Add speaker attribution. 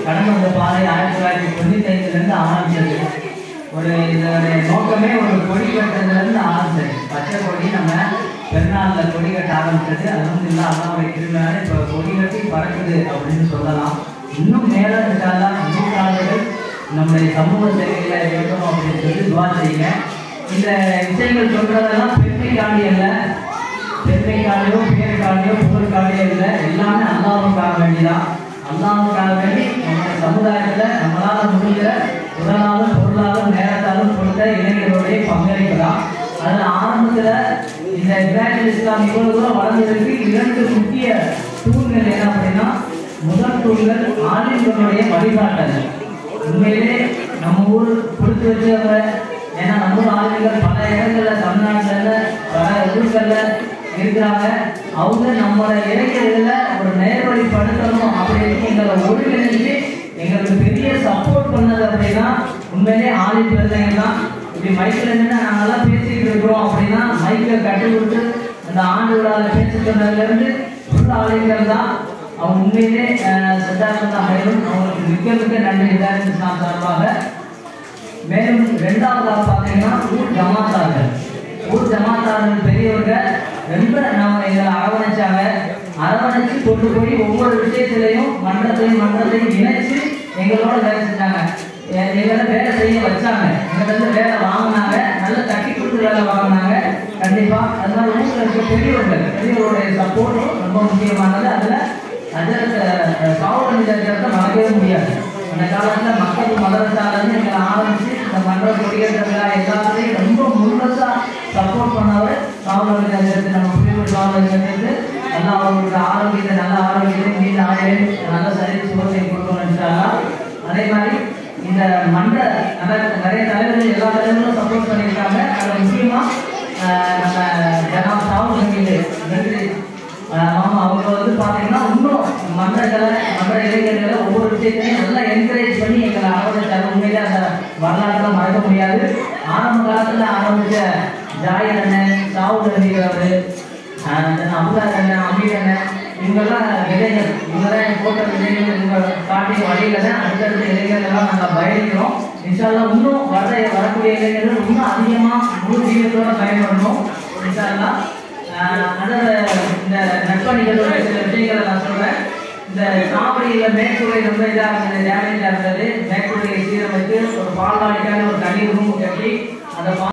Speaker 1: கடந்து வந்த பாதை ஆயிரத்தி தொள்ளாயிரத்தி தொண்ணூத்தி ஐந்துல இருந்து ஆரம்பிச்சது ஒரு இதோடைய நோக்கமே ஒரு கொடி கட்டுறதுல இருந்து ஆரம்பிச்சது பச்சை கொடி நம்ம பெருநாள்ல கொடி கட்ட ஆரம்பிச்சது அது வந்து இல்லை அல்லாவுடைய திருநாள் இப்போ கொடி கட்டி பறக்குது அப்படின்னு சொல்லலாம் இன்னும் மேல இருக்காதான் நூற்றாண்டுகள் நம்முடைய சமூக சேவைகளை இருக்கணும் அப்படின்னு சொல்லி துவா செய்யுங்க இந்த விஷயங்கள் சொல்றதெல்லாம் பெருமைக்காண்டி அல்ல பெருமைக்காண்டியோ பேருக்காண்டியோ புகழுக்காண்டியோ இல்லை எல்லாமே அல்லாவுக்காக வேண்டிதான் அல்லாவுக்காக வேண்டி நம்முடைய சமுதாயத்துல நம்மளால முடிஞ்ச உடலாலும் பொருளாலும் நேரத்தாலும் கொடுத்த இளைஞர்களுடைய பங்களிப்பு தான் அதுல ஆரம்பத்துல இந்த இப்ராஹிம் இஸ்லாம் இவ்வளவு தூரம் வளர்ந்ததற்கு இரண்டு முக்கிய தூண்கள் என்ன அப்படின்னா முதல் தூண்கள் ஆலிம்களுடைய வழிகாட்டல் உண்மையிலே நம்ம ஊர் கொடுத்து வச்சவங்க ஏன்னா நம்ம ஊர் ஆளுநர்கள் பல இடங்கள்ல தமிழ்நாட்டுல பல ஊர்கள்ல இருக்கிறாங்க அவங்க நம்மளோட இளைஞர்களை ஒரு நேர்வழிப்படுத்தணும் அப்படின்னு எங்களை ஒருங்கிணைஞ்சு எங்களுக்கு பெரிய சப்போர்ட் பண்ணது அப்படின்னா உண்மையிலே ஆளி பிறந்தவங்க தான் இப்படி மைக்கில் நின்று நாங்கெல்லாம் பேசிக்கிட்டு இருக்கிறோம் அப்படின்னா மைக்கை கட்டி விட்டு அந்த ஆண்டு விழாவில் பேச சொன்னதுலேருந்து ஃபுல் ஆளுங்கள் தான் அவங்க உண்மையிலே சத்தாசந்தா மேலும் அவங்களுக்கு மிக்க மிக்க நன்றி இதாரி இஸ்லாம் சார்பாக மேலும் ரெண்டாவதாக பார்த்தீங்கன்னா ஊர் ஜமாத்தார்கள் ஊர் ஜமாத்தார்கள் பெரியவர்கள் ரொம்ப நம்ம எங்களை அரவணைச்சாங்க அரவணைச்சு கொண்டு போய் ஒவ்வொரு விஷயத்திலையும் மன்றத்தையும் மன்றத்தையும் இணைச்சு எங்களோட வேலை செஞ்சாங்க எ- எங்களை வேலை செய்ய வச்சாங்க எங்கிட்ட இருந்து வேலை வாங்கினாங்க நல்ல தட்டி கொடுத்து வேலை வாங்கினாங்க கண்டிப்பா அதனால ஊர்ல இருக்க பெரியவர்கள் பெரியவருடைய சப்போர்ட்டும் ரொம்ப முக்கியமானது அதுல அதில் காவல் நிலையத்தை மறக்கவே முடியாது அந்த காலத்துல மக்கள் மதரசாலேருந்து எங்களை ஆரம்பிச்சு இந்த மன்ற கொடியேற்ற விழா எல்லாத்துலேயும் ரொம்ப முழுசா சப்போர்ட் பண்ணவர் காவல் நிலையத்தை நம்ம புலியூர் காவல் நிலையத்தை நல்லா அவங்களுக்கு ஆரோக்கியத்தை நல்ல ஆரோக்கியத்தை நீண்ட ஆயுள் நல்ல சரி சுகத்தை கொடுக்கணும் அதே மாதிரி இந்த மன்ற நிறைய நிறைய தலைவர்கள் எல்லா தலைவர்களும் சப்போர்ட் பண்ணியிருக்காங்க அதில் முக்கியமா ஆஹ் நம்ம ஜனாப் சாவு சங்கீது நன்றி ஆஹ் ஆமா அவங்க வந்து பாத்தீங்கன்னா இன்னும் மன்றங்களை மன்ற இளைஞர்களை ஒவ்வொரு விஷயத்தையும் நல்லா என்கரேஜ் பண்ணி எங்களை ஆரம்பிச்சாங்க உண்மையிலே அந்த வரலாற்றுல மறக்க முடியாது ஆரம்ப காலத்துல ஆரம்பிச்ச ஜாயர் அண்ணன் சாவுல் அலி அவரு அபுதார் அண்ணன் அமீர் அண்ணன் இவங்கெல்லாம் இளைஞர் இவங்கதான் போட்ட இளைஞர்கள் இவங்க காட்டிய வழியில தான் அடுத்தடுத்த இளைஞர்கள்லாம் நாங்கள் பயணிக்கிறோம் இன்ஷால்லா இன்னும் வர வரக்கூடிய இளைஞர்கள் இன்னும் அதிகமா முழு ஜீவத்தோட பயன்படணும் இன்ஷால்லா ஆஹ் அதோட இந்த நட்பணிகளோட சில விஷயங்களை நான் சொல்றேன் இந்த சாவடியில மேற்கூரை ரொம்ப இதாக இருந்தது டேமேஜ் இருந்தது மேற்கூரையை சீரமைத்து ஒரு பால்வாடிக்கான ஒரு தனி ரூம் கட்டி அந்த